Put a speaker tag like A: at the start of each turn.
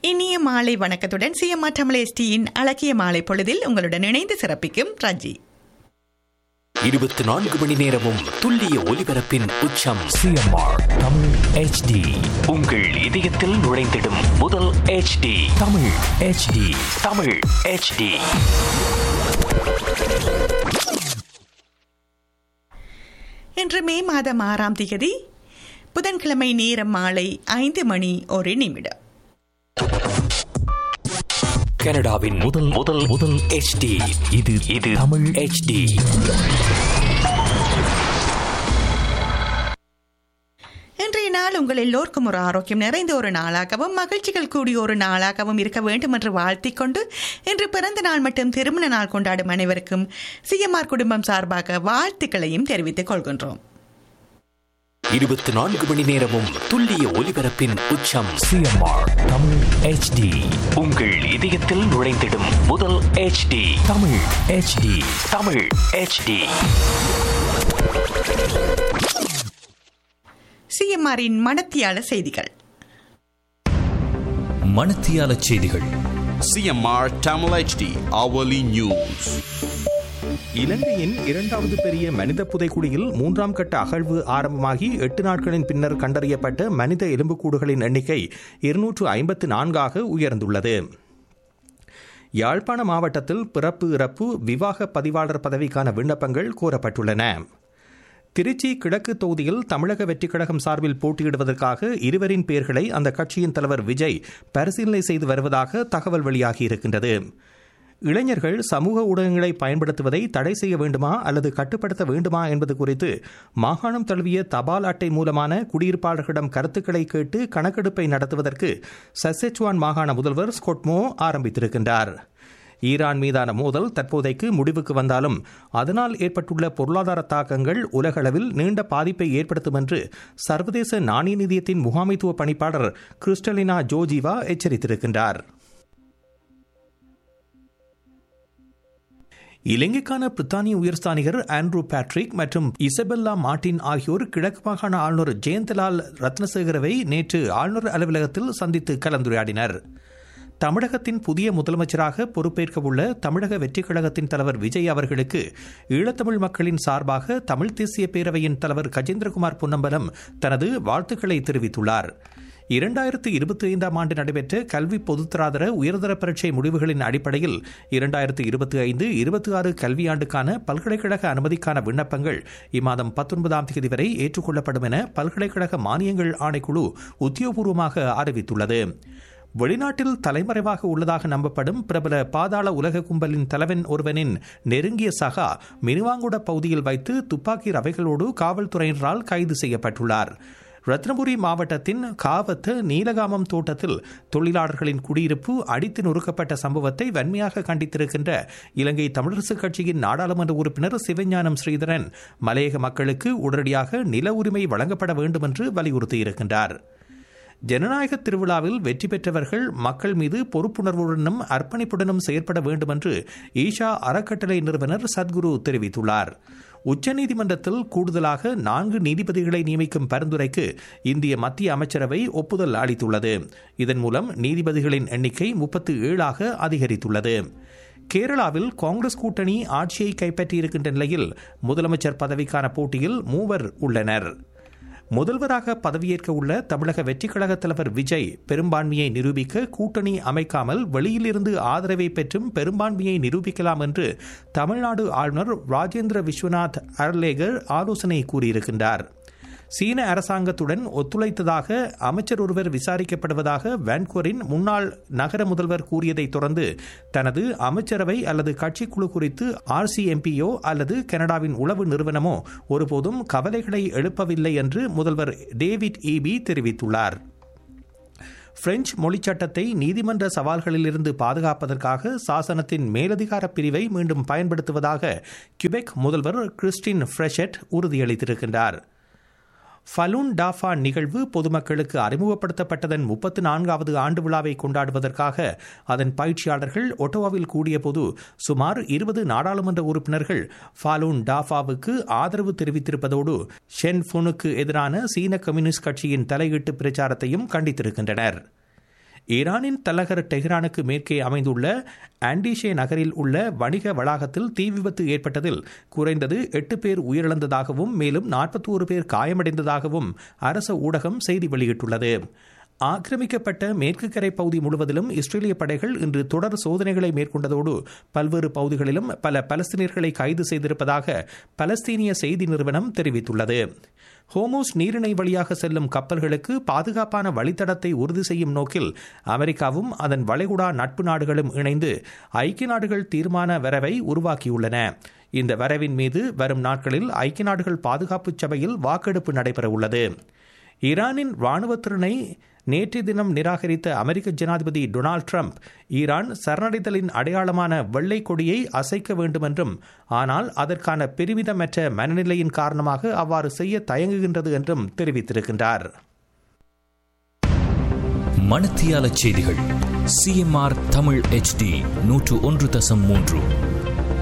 A: இனிய மாலை வணக்கத்துடன் சிஎம்ஆர் தமிழ் எஸ்டியின் அழகிய மாலை பொழுதில் உங்களுடன் இணைந்து சிறப்பிக்கும் ரஜி
B: இருபத்தி நான்கு மணி நேரமும் துல்லிய ஒலிபரப்பின் உச்சம்
C: சிஎம்ஆர் தமிழ் ஹெச்டி
B: உங்கள் இதயத்தில் நுழைந்திடும் முதல் HD
C: Tamil HD
B: Tamil HD
A: இன்று மே மாதம் ஆறாம் தேதி புதன்கிழமை நேரம் மாலை ஐந்து மணி ஒரு நிமிடம்
B: கனடாவின் முதல் முதல் முதல் HD
C: இது
B: இது
C: தமிழ்
B: HD
A: இன்றைய நாள் உங்கள் எல்லோருக்கும் ஒரு ஆரோக்கியம் நிறைந்த ஒரு நாளாகவும் மகிழ்ச்சிகள் கூடிய ஒரு நாளாகவும் இருக்க வேண்டும் என்று வாழ்த்திக் கொண்டு இன்று பிறந்த நாள் மற்றும் திருமண நாள் கொண்டாடும் அனைவருக்கும் சிஎம்ஆர் குடும்பம் சார்பாக வாழ்த்துக்களையும் தெரிவித்துக் கொள்கின்றோம்
B: இருபத்தி நான்கு மணி நேரமும் துல்லிய ஒலிபரப்பின் உச்சம்
C: சிஎம்ஆர் தமிழ் ஹெச்டி
B: உங்கள் இதயத்தில் நுழைந்திடும் முதல் HD
C: Tamil HD
B: Tamil HD
A: சிஎம்ஆரின் மனத்தியால செய்திகள்
C: மணத்தியால செய்திகள்
D: CMR Tamil HD hourly news.
E: இலங்கையின் இரண்டாவது பெரிய மனித புதைக்குழியில் மூன்றாம் கட்ட அகழ்வு ஆரம்பமாகி எட்டு நாட்களின் பின்னர் கண்டறியப்பட்ட மனித எலும்புக்கூடுகளின் எண்ணிக்கை இருநூற்று ஐம்பத்து நான்காக உயர்ந்துள்ளது யாழ்ப்பாண மாவட்டத்தில் பிறப்பு இறப்பு விவாக பதிவாளர் பதவிக்கான விண்ணப்பங்கள் கோரப்பட்டுள்ளன திருச்சி கிழக்கு தொகுதியில் தமிழக வெற்றிக் கழகம் சார்பில் போட்டியிடுவதற்காக இருவரின் பெயர்களை அந்த கட்சியின் தலைவர் விஜய் பரிசீலனை செய்து வருவதாக தகவல் வெளியாகியிருக்கின்றது இளைஞர்கள் சமூக ஊடகங்களை பயன்படுத்துவதை தடை செய்ய வேண்டுமா அல்லது கட்டுப்படுத்த வேண்டுமா என்பது குறித்து மாகாணம் தழுவிய தபால் அட்டை மூலமான குடியிருப்பாளர்களிடம் கருத்துக்களை கேட்டு கணக்கெடுப்பை நடத்துவதற்கு சசெச்சுவான் மாகாண முதல்வர் ஸ்கொட்மோ ஆரம்பித்திருக்கின்றார் ஈரான் மீதான மோதல் தற்போதைக்கு முடிவுக்கு வந்தாலும் அதனால் ஏற்பட்டுள்ள பொருளாதார தாக்கங்கள் உலகளவில் நீண்ட பாதிப்பை ஏற்படுத்தும் என்று சர்வதேச நாணய நிதியத்தின் முகாமைத்துவ பணிப்பாளர் கிறிஸ்டலினா ஜோஜிவா எச்சரித்திருக்கின்றார் இலங்கைக்கான பிரித்தானிய உயர்ஸ்தானிகர் ஆண்ட்ரூ பேட்ரிக் மற்றும் இசபெல்லா மார்டின் ஆகியோர் கிழக்கு மாகாண ஆளுநர் ஜெயந்தலால் ரத்னசேகரவை நேற்று ஆளுநர் அலுவலகத்தில் சந்தித்து கலந்துரையாடினர் தமிழகத்தின் புதிய முதலமைச்சராக பொறுப்பேற்க உள்ள தமிழக வெற்றிக் கழகத்தின் தலைவர் விஜய் அவர்களுக்கு ஈழத்தமிழ் மக்களின் சார்பாக தமிழ் தேசிய பேரவையின் தலைவர் கஜேந்திரகுமார் பொன்னம்பலம் தனது வாழ்த்துக்களை தெரிவித்துள்ளார் இரண்டாயிரத்து இருபத்தி ஐந்தாம் ஆண்டு நடைபெற்ற கல்வி பொதுத்தராதர உயர்தர பரீட்சை முடிவுகளின் அடிப்படையில் இரண்டாயிரத்து இருபத்தி ஐந்து இருபத்தி ஆறு கல்வியாண்டுக்கான பல்கலைக்கழக அனுமதிக்கான விண்ணப்பங்கள் இம்மாதம் பத்தொன்பதாம் தேதி வரை ஏற்றுக்கொள்ளப்படும் என பல்கலைக்கழக மானியங்கள் ஆணைக்குழு உத்தியோகபூர்வமாக அறிவித்துள்ளது வெளிநாட்டில் தலைமறைவாக உள்ளதாக நம்பப்படும் பிரபல பாதாள உலக கும்பலின் தலைவன் ஒருவனின் நெருங்கிய சகா மினுவாங்குட பகுதியில் வைத்து துப்பாக்கி ரவைகளோடு காவல்துறையினரால் கைது செய்யப்பட்டுள்ளார் ரத்னபுரி மாவட்டத்தின் காவத்து நீலகாமம் தோட்டத்தில் தொழிலாளர்களின் குடியிருப்பு அடித்து நொறுக்கப்பட்ட சம்பவத்தை வன்மையாக கண்டித்திருக்கின்ற இலங்கை தமிழரசுக் கட்சியின் நாடாளுமன்ற உறுப்பினர் சிவஞானம் ஸ்ரீதரன் மலையக மக்களுக்கு உடனடியாக நில உரிமை வழங்கப்பட வேண்டும் என்று வலியுறுத்தியிருக்கின்றார் ஜனநாயக திருவிழாவில் வெற்றி பெற்றவர்கள் மக்கள் மீது பொறுப்புணர்வுடனும் அர்ப்பணிப்புடனும் செயற்பட வேண்டும் என்று ஈஷா அறக்கட்டளை நிறுவனர் சத்குரு தெரிவித்துள்ளார் உச்சநீதிமன்றத்தில் கூடுதலாக நான்கு நீதிபதிகளை நியமிக்கும் பரிந்துரைக்கு இந்திய மத்திய அமைச்சரவை ஒப்புதல் அளித்துள்ளது இதன் மூலம் நீதிபதிகளின் எண்ணிக்கை முப்பத்து ஏழாக அதிகரித்துள்ளது கேரளாவில் காங்கிரஸ் கூட்டணி ஆட்சியை கைப்பற்றியிருக்கின்ற நிலையில் முதலமைச்சர் பதவிக்கான போட்டியில் மூவர் உள்ளனர் முதல்வராக பதவியேற்க உள்ள தமிழக வெற்றிக் கழக தலைவர் விஜய் பெரும்பான்மையை நிரூபிக்க கூட்டணி அமைக்காமல் வெளியிலிருந்து ஆதரவை பெற்றும் பெரும்பான்மையை நிரூபிக்கலாம் என்று தமிழ்நாடு ஆளுநர் ராஜேந்திர விஸ்வநாத் அர்லேகர் ஆலோசனை கூறியிருக்கின்றார் சீன அரசாங்கத்துடன் ஒத்துழைத்ததாக அமைச்சர் ஒருவர் விசாரிக்கப்படுவதாக வான்கூரின் முன்னாள் நகர முதல்வர் கூறியதை தொடர்ந்து தனது அமைச்சரவை அல்லது கட்சிக்குழு குறித்து ஆர்சிஎம்பியோ அல்லது கனடாவின் உளவு நிறுவனமோ ஒருபோதும் கவலைகளை எழுப்பவில்லை என்று முதல்வர் டேவிட் ஈபி தெரிவித்துள்ளார் பிரெஞ்சு மொழிச் சட்டத்தை நீதிமன்ற சவால்களிலிருந்து பாதுகாப்பதற்காக சாசனத்தின் மேலதிகார பிரிவை மீண்டும் பயன்படுத்துவதாக கியூபெக் முதல்வர் கிறிஸ்டின் ஃப்ரெஷெட் உறுதியளித்திருக்கின்றார் ஃபலூன் டாஃபா நிகழ்வு பொதுமக்களுக்கு அறிமுகப்படுத்தப்பட்டதன் முப்பத்து நான்காவது ஆண்டு விழாவை கொண்டாடுவதற்காக அதன் பயிற்சியாளர்கள் ஒட்டோவாவில் கூடியபோது சுமார் இருபது நாடாளுமன்ற உறுப்பினர்கள் ஃபாலூன் டாஃபாவுக்கு ஆதரவு தெரிவித்திருப்பதோடு ஷென் ஃபுனுக்கு எதிரான சீன கம்யூனிஸ்ட் கட்சியின் தலையீட்டு பிரச்சாரத்தையும் கண்டித்திருக்கின்றனர் ஈரானின் தலைநகர் டெஹ்ரானுக்கு மேற்கே அமைந்துள்ள ஆண்டிஷே நகரில் உள்ள வணிக வளாகத்தில் தீ விபத்து ஏற்பட்டதில் குறைந்தது எட்டு பேர் உயிரிழந்ததாகவும் மேலும் நாற்பத்தோரு பேர் காயமடைந்ததாகவும் அரச ஊடகம் செய்தி வெளியிட்டுள்ளது ஆக்கிரமிக்கப்பட்ட மேற்கு கரை பகுதி முழுவதிலும் இஸ்ரேலிய படைகள் இன்று தொடர் சோதனைகளை மேற்கொண்டதோடு பல்வேறு பகுதிகளிலும் பல பலஸ்தீனியர்களை கைது செய்திருப்பதாக பலஸ்தீனிய செய்தி நிறுவனம் தெரிவித்துள்ளது ஹோமோஸ் நீரிணை வழியாக செல்லும் கப்பல்களுக்கு பாதுகாப்பான வழித்தடத்தை உறுதி செய்யும் நோக்கில் அமெரிக்காவும் அதன் வளைகுடா நட்பு நாடுகளும் இணைந்து ஐக்கிய நாடுகள் தீர்மான வரைவை உருவாக்கியுள்ளன இந்த வரைவின் மீது வரும் நாட்களில் ஐக்கிய நாடுகள் பாதுகாப்பு சபையில் வாக்கெடுப்பு நடைபெறவுள்ளது ஈரானின் இராணுவத்திறனை நேற்றைய தினம் நிராகரித்த அமெரிக்க ஜனாதிபதி டொனால்டு ட்ரம்ப் ஈரான் சரணடைதலின் அடையாளமான வெள்ளை கொடியை அசைக்க வேண்டுமென்றும் ஆனால் அதற்கான பெருமிதமற்ற மனநிலையின் காரணமாக அவ்வாறு செய்ய தயங்குகின்றது என்றும் தெரிவித்திருக்கின்றார்
C: மணத்தியால செய்திகள் சிஎம்ஆர் தமிழ் HD நூற்று ஒன்று தசம் மூன்று